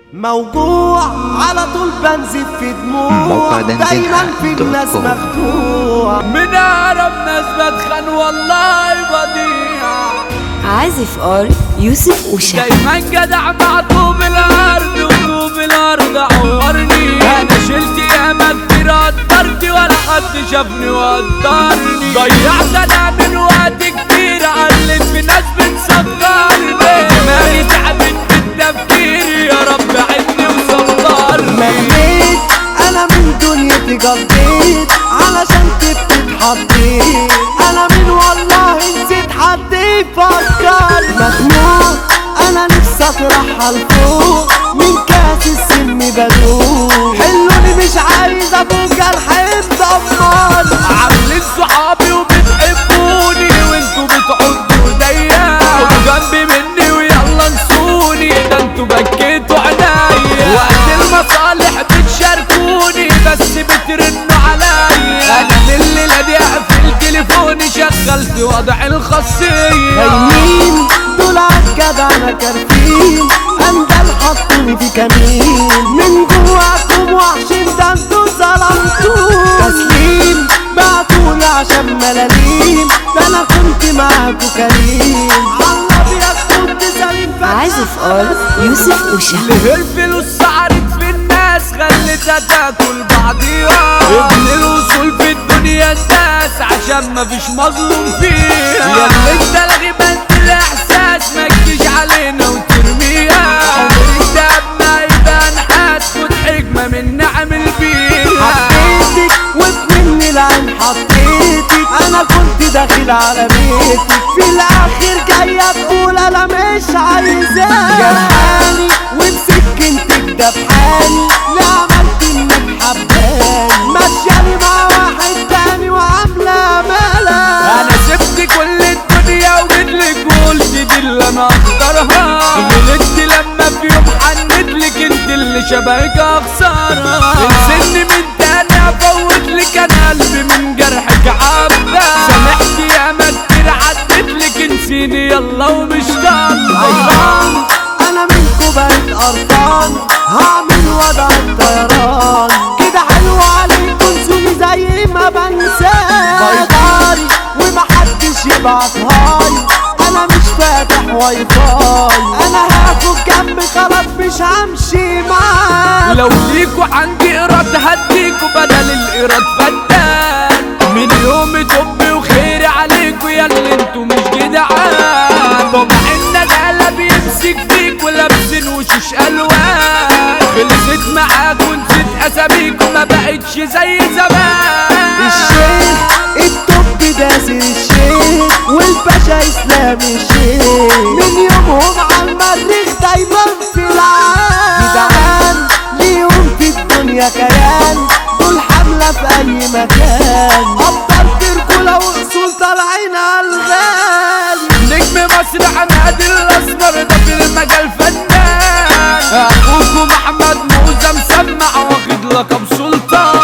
موجوع على طول بنزف في دموع موقع دندن دايما في دوت الناس كوم. مخدوع من اعرف ناس بتخن والله بديع عازف ار يوسف وشا دايما جدع مع طوب الارض وطوب الارض عورني انا شلت ياما كتير قدرت ولا حد شافني وقدرني ضيعت انا من وقت كتير علت في ناس بتصغرني دماغي تعبت بالتفكير يا رب عدني وصبرني مليت انا من دنيتي قضيت علشان تبقى اتحطيت انا من والله نسيت حد يفكر مخنوق انا نفسي اطرحها لفوق من كاس السم بدوق حلوني مش عايز ابوك الحب دمار عاملين صحابي وبتحبوني وانتوا بتعدوا ايديا خدوا جنبي مني ويلا انسوني ده انتوا بكيتوا عينيا وقت المصالح بتشاركوني بس بترنوا عليا انا من الليله دي اقفل تليفوني شغلت وضع الخاصيه هايمين دول عالجدع انا كارفين اندل حطوني في كمين من جواكم وحشين ده انتوا ظلمتوني تسليم بعتولي عشان ملاليم ده انا كنت معاكوا كريم عالابيض كنت سليم فجأة عازف ار يوسف وشا اللي الفلوس سعرت في الناس خلتها تاكل بعضيها ابن الوصول في الدنيا الناس عشان مفيش مظلوم فيها يا اللي انت لغي بنت الاحساس ما تجيش علينا وترميها عمر الدهب ما يبقى نحاس خد حكمه من نعمل بيها حبيتك وبمني العين حطيتك انا كنت داخل على بيتك في الاخر جايه تقول انا مش عايزاك جرحاني وبسكنتك دبحاني لا عملت انك حباني ماشياني مع واحد تاني وعامله ملل انا سبت كل الدنيا وجيتلك وقلت دي اللي انا اختارها غلطت لما في يوم حنتلك انت اللي شبهك اخسرها انسني من تاني افوتلك انا قلبي من جرحك عبى سامحت يا ما كتير عدتلك انسيني يلا ومش ضامنة حيران انا منكو بقيت قرفان هعمل وضع الطيران كده حلو عليكم سوني زي ما بنساه بايطاري ومحدش يبعت هاي انا مش فاتح واي فاي انا هاخد جنب خلاص مش همشي معاك لو ليكوا عندي ايراد هديكوا بدل الايراد فدان من يوم طبي وخيري عليكوا يا اللي انتوا مش جدعان طبع الندالة بيمسك فيكوا لابسين وشوش الوان خلصت معاكوا نسيت اساميكوا ما بقتش زي زمان الشيخ التوب داسر الشيخ والباشا اسلام الشيخ من يومهم على المريخ دايما في العالم جدعان ليهم في الدنيا كيان دول حملة في أي مكان أبطال تركوا وأصول طالعين على الغالي نجم مصر عماد الاسمر ده في المجال فنان اخوكم احمد موزة مسمع واخد لقب سلطان